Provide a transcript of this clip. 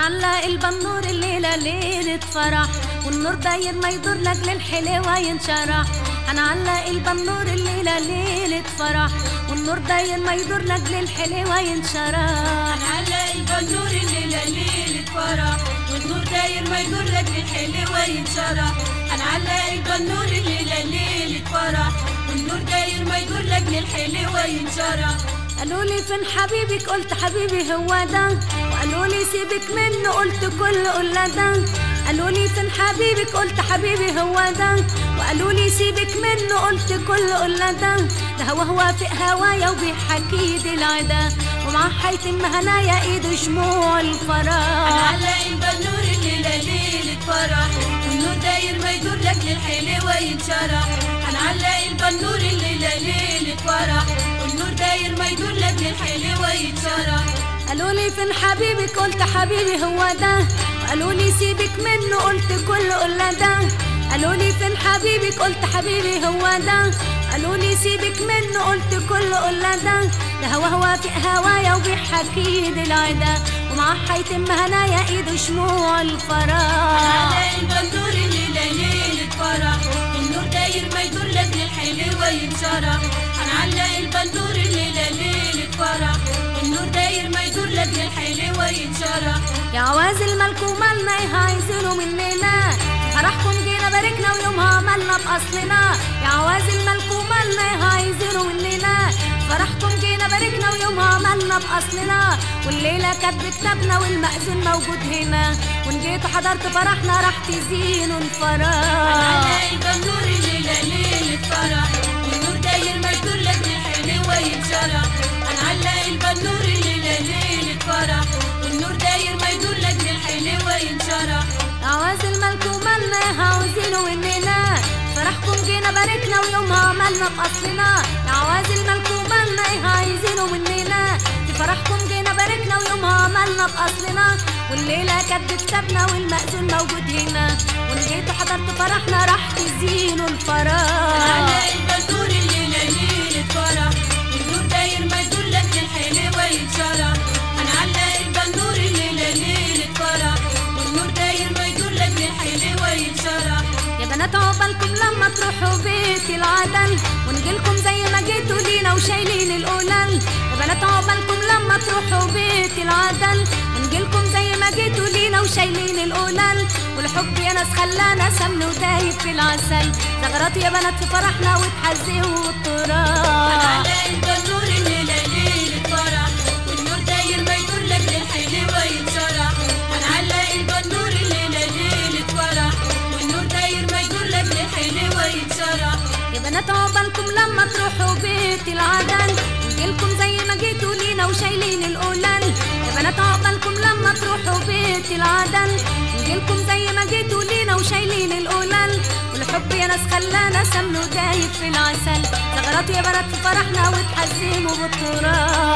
هنعلق البنور الليلة ليلة فرح والنور داير ما يدور لك للحلوة ينشرح هنعلق البنور الليلة ليلة فرح والنور داير ما يدور لك للحلوة ينشرح هنعلق البنور الليلة ليلة فرح والنور داير ما يدور لك للحلوة ينشرح هنعلق البنور الليلة ليلة فرح والنور داير ما يدور لك للحلوة ينشرح قالوا لي فين حبيبك قلت حبيبي هو ده وقالوا لي سيبك منه قلت كل قول ده قالوا لي فين حبيبك قلت حبيبي هو ده وقالوا لي سيبك منه قلت كل قول ده ده هو هو في هوايا وبيحكي دي العدا ومع حيتم هنايا ايده شموع الفراح هنعلق البنور الليلة ليلة فرح والنور داير ما يدور لك للحلوة ينشرح هنعلق البنور الليلة ليلة فرح والنور داير ما يدور لك للحلوة ينشرح قالوا لي فين حبيبك قلت حبيبي هو ده وقالوا لي سيبك منه قلت كل قول ده قالوا لي فين حبيبك قلت حبيبي هو ده قالوا لي سيبك منه قلت كل قول ده ده هو هو في هوايا وبيحكي دي العدا ومع حيتم هنايا ايده شموع الفراح هنعلق البنور الليلة ليلة فرح والنور داير ما يدور لك للحلوة ينشرح هنعلق البنور الليلة ليلة فرح والنور داير ما يدور لك للحلوة ينشرح يا عوازل مالكم مالنا ايه عايزينه مننا فرحكم جينا باركنا ويومها عملنا بأصلنا يا عوازل مالكم مالنا ايه عايزينه مننا فرحكم جينا باركنا ويومها عملنا بأصلنا والليلة كانت بكتابنا والمأذون موجود هنا وان جيتوا حضرت فرحنا راح تزينوا الفراح هنعلق البنور الليلة ليلة فرح والنور داير ما يدور لك للحلوة ينشرح هنعلق البنور الليلة ليلة فرح والنور داير ما يدور لك للحلوة ينشرح عوازل مالكم مالنا ايه عاوزينه مننا فرحكم جينا باركنا ويومها عملنا بأصلنا يا عوازل مالكم مالنا ايه عايزينه مننا في فرحكم جينا باركنا ويومها عملنا بأصلنا والليلة كانت بكتابنا والمأذون موجود هنا وان جيتوا حضرت فرحنا راح تزينوا الفراح هنعلق البنور الليلة ليلة فرح والنور داير ما يدور لك للحلوة ينشرح هنعلق البنور الليلة ليلة فرح والنور داير ما يدور لك للحلوة ينشرح يا بنات عقبالكم لما تروحوا بيت العدل ونجيلكم زي ما جيتوا لينا وشايلين القلل يا بنات عقبالكم لما تروحوا بيت العدل ونجيلكم زي ما جيتوا لينا وشايلين القلل والحب يا ناس خلانا سمن ودايب في العسل زغرات يا بنات في فرحنا وتحزقوا التراب هنعلق البنور الليلة ليلة فرح والنور داير ما يدور لك للحلوة ينشرح هنعلق البنور الليلة ليلة فرح والنور داير ما يدور لك للحلوة ينشرح يا بنات عقبالكم لما تروحوا بيت العدل نجيلكم زي ما جيتوا لينا وشايلين القلل يا بنات عقبالكم لما تروحوا بيت العدل نجيلكم زي ما جيتوا لينا وشايلين القلل والحب يا ناس خلانا سمن ودايب في العسل زغراتوا يا بنات في فرحنا وتحزموا بالتراب